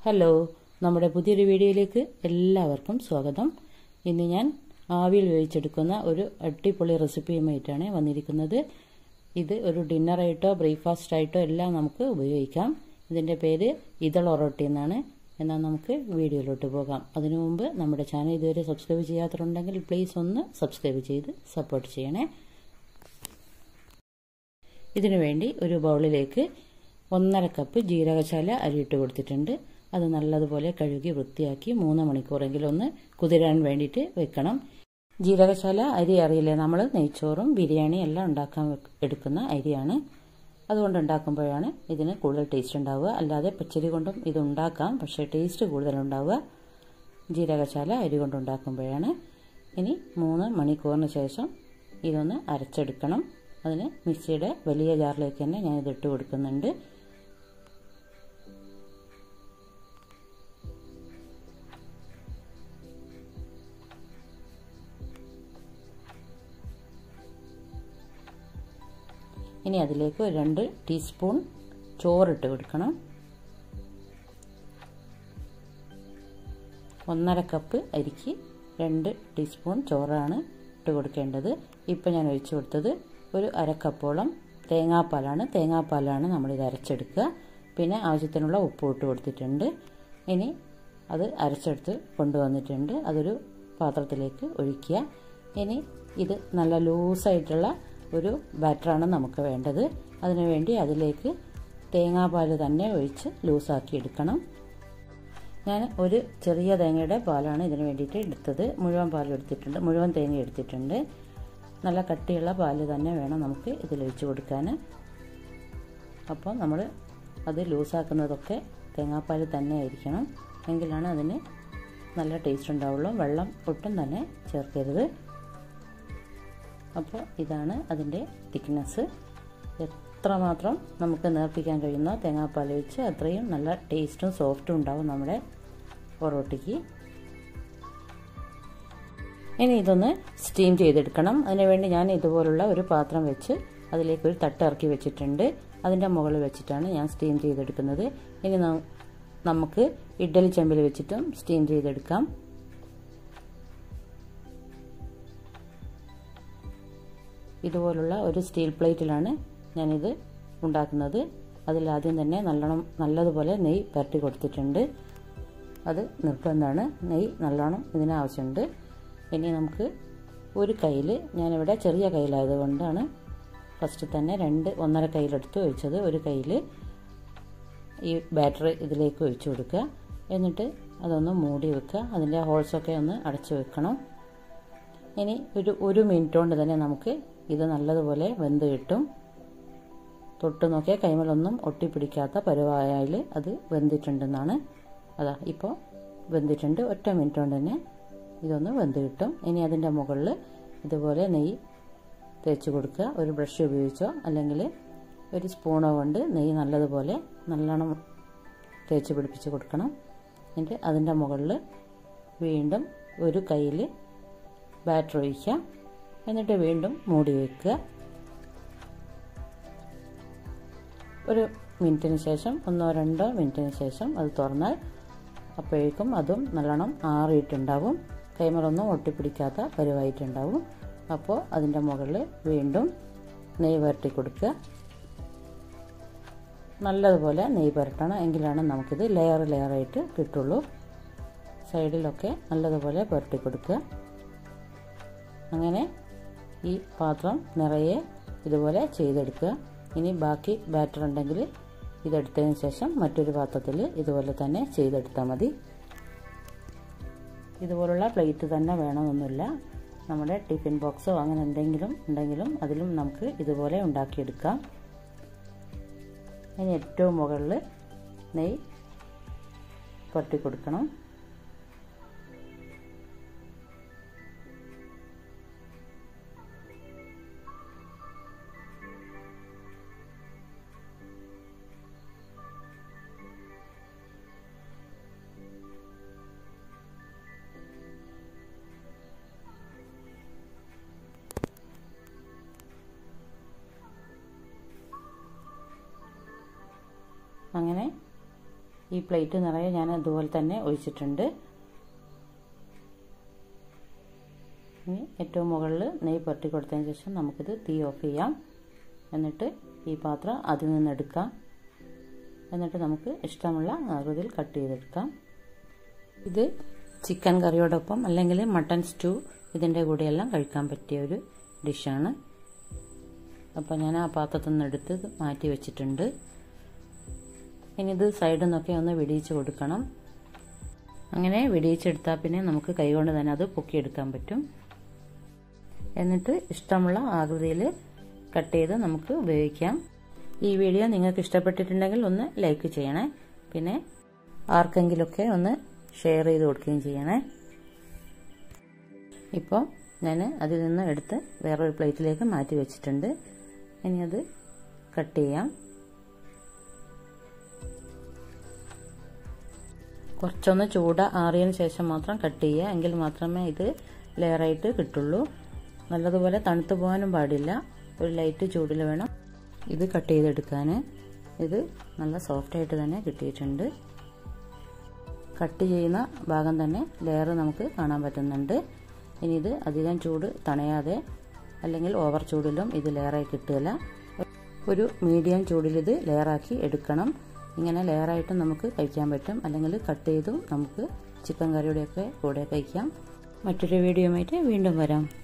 hello നമ്മുടെ പുതിയൊരു വീഡിയോയിലേക്ക് എല്ലാവർക്കും സ്വാഗതം ഇന്ന് ഞാൻ ആവിയിൽ വേവിച്ചെടുക്കുന്ന ഒരു അടിപൊളി റെസിപ്പിയുമായിട്ടാണ് വന്നിരിക്കുന്നത് ഇത് ഒരു ഡിന്നറായിട്ടോ ബ്രേക്ക്ഫാസ്റ്റ് ആയിട്ടോ എല്ലാം നമുക്ക് ഉപയോഗിക്കാം ഇതിൻ്റെ പേര് ഇതളൊറൊട്ടി എന്നാണ് എന്നാൽ നമുക്ക് വീഡിയോയിലോട്ട് പോകാം അതിനു മുമ്പ് നമ്മുടെ ചാനൽ ഇതുവരെ സബ്സ്ക്രൈബ് ചെയ്യാത്തതുണ്ടെങ്കിൽ പ്ലീസ് ഒന്ന് സബ്സ്ക്രൈബ് ചെയ്ത് സപ്പോർട്ട് ചെയ്യണേ ഇതിനു വേണ്ടി ഒരു ബൗളിലേക്ക് ഒന്നര കപ്പ് ജീരകശാല അരിയിട്ട് കൊടുത്തിട്ടുണ്ട് അത് നല്ലതുപോലെ കഴുകി വൃത്തിയാക്കി മൂന്ന് മണിക്കൂറെങ്കിലും ഒന്ന് കുതിരാൻ വേണ്ടിയിട്ട് വെക്കണം ജീരകശാല അരി അറിയില്ലേ നമ്മൾ നെയ്ച്ചോറും ബിരിയാണി എല്ലാം ഉണ്ടാക്കാൻ എടുക്കുന്ന അരിയാണ് അതുകൊണ്ട് ഉണ്ടാക്കുമ്പോഴാണ് ഇതിന് കൂടുതൽ ടേസ്റ്റ് ഉണ്ടാവുക അല്ലാതെ പച്ചരി കൊണ്ടും ഇത് ഉണ്ടാക്കാം പക്ഷേ ടേസ്റ്റ് കൂടുതലുണ്ടാവുക ജീരകശാല അരി കൊണ്ട് ഉണ്ടാക്കുമ്പോഴാണ് ഇനി മൂന്ന് മണിക്കൂറിന് ശേഷം ഇതൊന്ന് അരച്ചെടുക്കണം അതിന് മിക്സിയുടെ വലിയ ജാറിലേക്ക് തന്നെ ഞാൻ ഇത് ഇട്ട് കൊടുക്കുന്നുണ്ട് ഇനി അതിലേക്ക് ഒരു രണ്ട് ടീസ്പൂൺ ചോറിട്ട് കൊടുക്കണം ഒന്നര കപ്പ് അരിക്ക് രണ്ട് ടീസ്പൂൺ ചോറാണ് ഇട്ട് കൊടുക്കേണ്ടത് ഇപ്പം ഞാൻ ഒഴിച്ചു കൊടുത്തത് ഒരു അരക്കപ്പോളം തേങ്ങാപ്പാലാണ് തേങ്ങാപ്പാലാണ് നമ്മളിത് അരച്ചെടുക്കുക പിന്നെ ആവശ്യത്തിനുള്ള ഉപ്പ് ഇട്ട് കൊടുത്തിട്ടുണ്ട് ഇനി അത് അരച്ചെടുത്ത് കൊണ്ടുവന്നിട്ടുണ്ട് അതൊരു പാത്രത്തിലേക്ക് ഒഴിക്കുക ഇനി ഇത് നല്ല ലൂസായിട്ടുള്ള ഒരു ബാറ്ററാണ് നമുക്ക് വേണ്ടത് അതിനുവേണ്ടി അതിലേക്ക് തേങ്ങാപ്പാൽ തന്നെ ഒഴിച്ച് ലൂസാക്കി എടുക്കണം ഞാൻ ഒരു ചെറിയ തേങ്ങയുടെ പാലാണ് ഇതിന് വേണ്ടിയിട്ട് എടുത്തത് മുഴുവൻ പാൽ എടുത്തിട്ടുണ്ട് മുഴുവൻ തേങ്ങ എടുത്തിട്ടുണ്ട് നല്ല കട്ടിയുള്ള പാല് തന്നെ വേണം നമുക്ക് ഇതിലൊഴിച്ച് കൊടുക്കാൻ അപ്പോൾ നമ്മൾ അത് ലൂസാക്കുന്നതൊക്കെ തേങ്ങാപ്പാൽ തന്നെ ആയിരിക്കണം എങ്കിലാണ് അതിന് നല്ല ടേസ്റ്റ് ഉണ്ടാവുള്ളൂ വെള്ളം ഒട്ടും തന്നെ ചേർക്കരുത് അപ്പോൾ ഇതാണ് അതിൻ്റെ തിക്നെസ് എത്രമാത്രം നമുക്ക് നേർപ്പിക്കാൻ കഴിയുന്ന തേങ്ങാപ്പാൽ വെച്ച് അത്രയും നല്ല ടേസ്റ്റും സോഫ്റ്റും ഉണ്ടാവും നമ്മുടെ പൊറോട്ടയ്ക്ക് ഇനി ഇതൊന്ന് സ്റ്റീം ചെയ്തെടുക്കണം അതിനുവേണ്ടി ഞാൻ ഇതുപോലുള്ള ഒരു പാത്രം വെച്ച് അതിലേക്ക് ഒരു തട്ട് ഇറക്കി വെച്ചിട്ടുണ്ട് അതിൻ്റെ മുകളിൽ വെച്ചിട്ടാണ് ഞാൻ സ്റ്റീം ചെയ്തെടുക്കുന്നത് ഇനി നമുക്ക് ഇഡ്ഡലി ചെമ്പിൽ വെച്ചിട്ടും സ്റ്റീം ചെയ്തെടുക്കാം ഇതുപോലുള്ള ഒരു സ്റ്റീൽ പ്ലേറ്റിലാണ് ഞാനിത് ഉണ്ടാക്കുന്നത് അതിൽ ആദ്യം തന്നെ നല്ലോണം നല്ലതുപോലെ നെയ്യ് പരട്ടി കൊടുത്തിട്ടുണ്ട് അത് നിർബന്ധമാണ് നെയ്യ് നല്ലോണം ഇതിന് ആവശ്യമുണ്ട് ഇനി നമുക്ക് ഒരു കയ്യിൽ ഞാനിവിടെ ചെറിയ കയ്യിലായതുകൊണ്ടാണ് ഫസ്റ്റ് തന്നെ രണ്ട് ഒന്നര കയ്യിലെടുത്ത് ഒഴിച്ചത് ഒരു കയ്യിൽ ഈ ബാറ്റർ ഇതിലേക്ക് ഒഴിച്ചു കൊടുക്കുക എന്നിട്ട് അതൊന്ന് മൂടി വെക്കുക അതിൻ്റെ ഹോൾസൊക്കെ ഒന്ന് അടച്ചു വെക്കണം ഇനി ഒരു ഒരു മിനിറ്റ് കൊണ്ട് തന്നെ നമുക്ക് ഇത് നല്ലതുപോലെ വെന്ത് കിട്ടും തൊട്ട് നോക്കിയാൽ കൈമലൊന്നും ഒട്ടിപ്പിടിക്കാത്ത പരുവായാൽ അത് വെന്തിട്ടുണ്ടെന്നാണ് അതാ ഇപ്പോൾ വെന്തിട്ടുണ്ട് ഒറ്റ മിനിറ്റ് കൊണ്ട് തന്നെ ഇതൊന്ന് വെന്ത് കിട്ടും ഇനി അതിൻ്റെ മുകളിൽ ഇതുപോലെ നെയ്യ് തേച്ച് കൊടുക്കുക ഒരു ബ്രഷ് ഉപയോഗിച്ചോ അല്ലെങ്കിൽ ഒരു സ്പൂണോ കൊണ്ട് നെയ്യ് നല്ലതുപോലെ നല്ലോണം തേച്ച് പിടിപ്പിച്ച് കൊടുക്കണം എന്നിട്ട് അതിൻ്റെ മുകളിൽ വീണ്ടും ഒരു കയ്യിൽ ബാറ്റർ ഒഴിക്കുക എന്നിട്ട് വീണ്ടും മൂടി വയ്ക്കുക ഒരു മിനിറ്റിന് ശേഷം ഒന്നോ രണ്ടോ മിനിറ്റിന് ശേഷം അത് തുറന്നാൽ അപ്പോഴേക്കും അതും നല്ലോണം ആറിയിട്ടുണ്ടാവും കൈമറൊന്നും ഒട്ടിപ്പിടിക്കാത്ത പരുവായിട്ടുണ്ടാവും അപ്പോൾ അതിൻ്റെ മുകളിൽ വീണ്ടും നെയ്യ് പുരട്ടി കൊടുക്കുക നല്ലതുപോലെ നെയ്യ് പുരട്ടണം എങ്കിലാണ് നമുക്കിത് ലെയർ ലെയറായിട്ട് കിട്ടുള്ളൂ സൈഡിലൊക്കെ നല്ലതുപോലെ പുരട്ടി കൊടുക്കുക അങ്ങനെ ഈ പാത്രം നിറയെ ഇതുപോലെ ചെയ്തെടുക്കുക ഇനി ബാക്കി ബാറ്റർ ഉണ്ടെങ്കിൽ ഇതെടുത്തതിന് ശേഷം മറ്റൊരു പാത്രത്തിൽ ഇതുപോലെ തന്നെ ചെയ്തെടുത്താൽ മതി ഇതുപോലുള്ള പ്ലേറ്റ് തന്നെ വേണമെന്നൊന്നുമില്ല നമ്മുടെ ടിഫിൻ ബോക്സോ അങ്ങനെ എന്തെങ്കിലും ഉണ്ടെങ്കിലും അതിലും നമുക്ക് ഇതുപോലെ ഉണ്ടാക്കിയെടുക്കാം ഇനി ഏറ്റവും മുകളിൽ നെയ്യ് പൊട്ടി കൊടുക്കണം അങ്ങനെ ഈ പ്ലേറ്റ് നിറയെ ഞാൻ അതുപോലെ തന്നെ ഒഴിച്ചിട്ടുണ്ട് ഇനി ഏറ്റവും മുകളിൽ നെയ്യ് പുരട്ടി കൊടുത്തതിന് ശേഷം നമുക്കിത് തീ ഓഫ് ചെയ്യാം എന്നിട്ട് ഈ പാത്രം അതിൽ നിന്ന് എടുക്കാം എന്നിട്ട് നമുക്ക് ഇഷ്ടമുള്ള ആകൃതിയിൽ കട്ട് ചെയ്തെടുക്കാം ഇത് ചിക്കൻ കറിയോടൊപ്പം അല്ലെങ്കിൽ മട്ടൺ സ്റ്റൂ ഇതിൻ്റെ കൂടെയെല്ലാം കഴിക്കാൻ പറ്റിയ ഒരു ഡിഷാണ് അപ്പോൾ ഞാൻ ആ പാത്രത്തിൽ നിന്ന് എടുത്ത് മാറ്റി വെച്ചിട്ടുണ്ട് ഇനി ഇത് സൈഡിൽ നിന്നൊക്കെ ഒന്ന് വിടിയിച്ച് കൊടുക്കണം അങ്ങനെ വിടിയിച്ചെടുത്താൽ പിന്നെ നമുക്ക് കൈകൊണ്ട് തന്നെ അത് പൊക്കിയെടുക്കാൻ പറ്റും എന്നിട്ട് ഇഷ്ടമുള്ള ആകൃതിയിൽ കട്ട് ചെയ്ത് നമുക്ക് ഉപയോഗിക്കാം ഈ വീഡിയോ നിങ്ങൾക്ക് ഇഷ്ടപ്പെട്ടിട്ടുണ്ടെങ്കിൽ ഒന്ന് ലൈക്ക് ചെയ്യണേ പിന്നെ ആർക്കെങ്കിലുമൊക്കെ ഒന്ന് ഷെയർ ചെയ്ത് കൊടുക്കുകയും ചെയ്യണേ ഇപ്പോൾ ഞാൻ അതിൽ നിന്ന് എടുത്ത് വേറൊരു പ്ലേറ്റിലേക്ക് മാറ്റി വെച്ചിട്ടുണ്ട് ഇനി അത് കട്ട് ചെയ്യാം കുറച്ചൊന്ന് ചൂട് ആറിയതിന് ശേഷം മാത്രം കട്ട് ചെയ്യുക എങ്കിൽ മാത്രമേ ഇത് ലെയറായിട്ട് കിട്ടുള്ളൂ നല്ലതുപോലെ തണുത്തു പോകാനും പാടില്ല ഒരു ലൈറ്റ് ചൂടിൽ വേണം ഇത് കട്ട് ചെയ്തെടുക്കാൻ ഇത് നല്ല സോഫ്റ്റായിട്ട് തന്നെ കിട്ടിയിട്ടുണ്ട് കട്ട് ചെയ്യുന്ന ഭാഗം തന്നെ ലെയർ നമുക്ക് കാണാൻ പറ്റുന്നുണ്ട് ഇനി ഇത് അധികം ചൂട് തണയാതെ അല്ലെങ്കിൽ ഓവർ ചൂടിലും ഇത് ലെയറായി കിട്ടുകയില്ല ഒരു മീഡിയം ചൂടിൽ ഇത് ലെയറാക്കി എടുക്കണം ഇങ്ങനെ ലെയറായിട്ടും നമുക്ക് കഴിക്കാൻ പറ്റും അല്ലെങ്കിൽ കട്ട് ചെയ്തും നമുക്ക് ചിക്കൻ കറിയുടെയൊക്കെ കൂടെ കഴിക്കാം മറ്റൊരു വീഡിയോയുമായിട്ട് വീണ്ടും വരാം